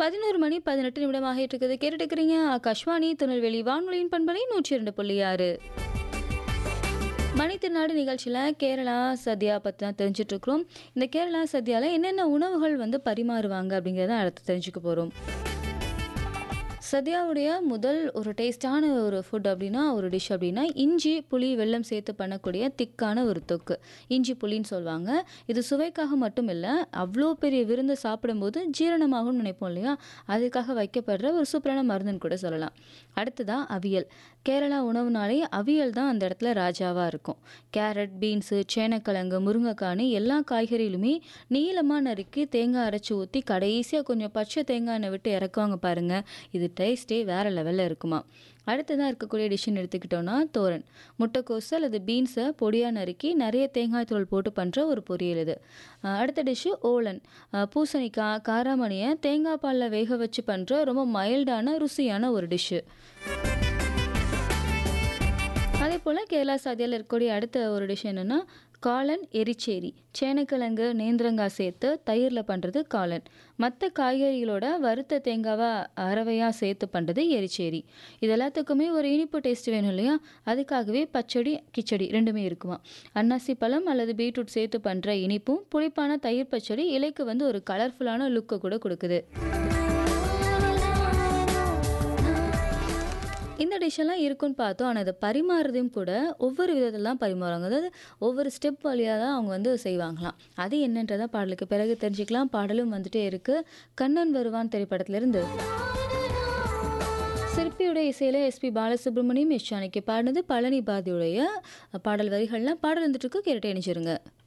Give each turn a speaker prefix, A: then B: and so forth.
A: பதினோரு மணி பதினெட்டு நிமிடமாக இருக்குது கேட்டுட்டு இருக்கிறீங்க ஆகாஷ்வாணி திருநெல்வேலி வானொலியின் பண்பலை நூற்றி இரண்டு புள்ளி ஆறு மணித்திருநாடு நிகழ்ச்சியில் கேரளா சத்யா பற்றி தான் தெரிஞ்சுட்டு இருக்கிறோம் இந்த கேரளா சத்யாவில் என்னென்ன உணவுகள் வந்து பரிமாறுவாங்க அப்படிங்கிறத அடுத்து தெரிஞ்சுக்க போகிறோம் சத்யாவுடைய முதல் ஒரு டேஸ்டான ஒரு ஃபுட் அப்படின்னா ஒரு டிஷ் அப்படின்னா இஞ்சி புளி வெல்லம் சேர்த்து பண்ணக்கூடிய திக்கான ஒரு தொக்கு இஞ்சி புளின்னு சொல்லுவாங்க இது சுவைக்காக மட்டும் இல்லை அவ்வளோ பெரிய விருந்து சாப்பிடும்போது ஜீரணமாகும்னு நினைப்போம் இல்லையா அதுக்காக வைக்கப்படுற ஒரு சூப்பரான மருந்துன்னு கூட சொல்லலாம் அடுத்ததான் அவியல் கேரளா உணவுனாலே அவியல் தான் அந்த இடத்துல ராஜாவாக இருக்கும் கேரட் பீன்ஸு சேனக்கிழங்கு முருங்கைக்கானு எல்லா காய்கறிகளுமே நீளமாக நறுக்கி தேங்காய் அரைச்சி ஊற்றி கடைசியாக கொஞ்சம் பச்சை தேங்காய் எண்ணெய் விட்டு இறக்குவாங்க பாருங்கள் இது டேஸ்ட்டே வேறு லெவலில் இருக்குமா அடுத்ததாக இருக்கக்கூடிய டிஷ்ஷுன்னு எடுத்துக்கிட்டோன்னா தோரன் முட்டைக்கோசு அல்லது பீன்ஸை பொடியாக நறுக்கி நிறைய தேங்காய் தூள் போட்டு பண்ணுற ஒரு பொரியல் இது அஹ் அடுத்த டிஷ்ஷு ஓலன் அஹ் பூசணிக்காய் காராமணியை தேங்காய் பாலில் வேக வச்சு பண்ணுற ரொம்ப மைல்டான ருசியான ஒரு டிஷ்ஷு அதே போல் கேரளா சாதியால் இருக்கக்கூடிய அடுத்த ஒரு டிஷ் என்னென்னா காளான் எரிச்சேரி சேனக்கிழங்கு நேந்திரங்காய் சேர்த்து தயிரில் பண்ணுறது காளான் மற்ற காய்கறிகளோட வறுத்த தேங்காவை அரவையாக சேர்த்து பண்ணுறது எரிச்சேரி இது எல்லாத்துக்குமே ஒரு இனிப்பு டேஸ்ட் வேணும் இல்லையா அதுக்காகவே பச்சடி கிச்சடி ரெண்டுமே இருக்குமா அன்னாசி பழம் அல்லது பீட்ரூட் சேர்த்து பண்ணுற இனிப்பும் புளிப்பான தயிர் பச்சடி இலைக்கு வந்து ஒரு கலர்ஃபுல்லான லுக்கை கூட கொடுக்குது இந்த டிஷ்ஷெல்லாம் இருக்குன்னு பார்த்தோம் ஆனால் அதை பரிமாறுறதையும் கூட ஒவ்வொரு விதத்தில் தான் பரிமாறுவாங்க அதாவது ஒவ்வொரு ஸ்டெப் வழியாக தான் அவங்க வந்து செய்வாங்களாம் அது என்னன்றதை பாடலுக்கு பிறகு தெரிஞ்சுக்கலாம் பாடலும் வந்துட்டே இருக்கு கண்ணன் வருவான் திரைப்படத்திலிருந்து சிற்பியுடைய இசையில் எஸ்பி பாலசுப்ரமணியம் எஸ் ஜானகி பாடினது பழனி பாதியுடைய பாடல் வரிகள்லாம் பாடல் வந்துட்டு இருக்கு கேட்டு இணைச்சிருங்க